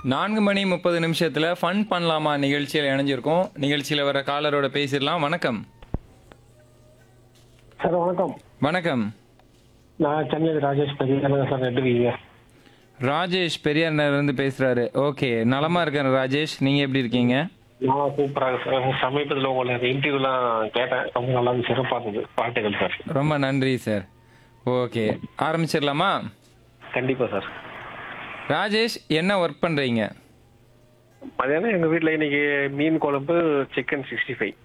நான்கு மணி முப்பது நிமிஷத்துல ஃபன் பண்ணலாமா நிகழ்ச்சியில் இணைஞ்சிருக்கோம் நிகழ்ச்சியில வர காலரோட பேசிடலாம் வணக்கம் சார் வணக்கம் வணக்கம் நான் சென்னை ராஜேஷ் பெரியங்க சார் எப்படி இருக்கீங்க ராஜேஷ் பெரியார் இருந்து பேசுறாரு ஓகே நலமா இருக்கேன் ராஜேஷ் நீங்க எப்படி இருக்கீங்க நான் சூப்பராக சார் சமீபத்தில் உங்களை இன்டர்வியூலாம் கேட்டேன் ரொம்ப நல்லா இருந்துச்சு, சிறப்பா இருந்தது பாட்டுகள் சார் ரொம்ப நன்றி சார் ஓகே ஆரம்பிச்சிடலாமா கண்டிப்பா சார் ராஜேஷ் என்ன ஒர்க் பண்றீங்க மதியானம் எங்க வீட்ல இன்னைக்கு மீன் குழம்பு சிக்கன் சிக்ஸ்டி ஃபைவ்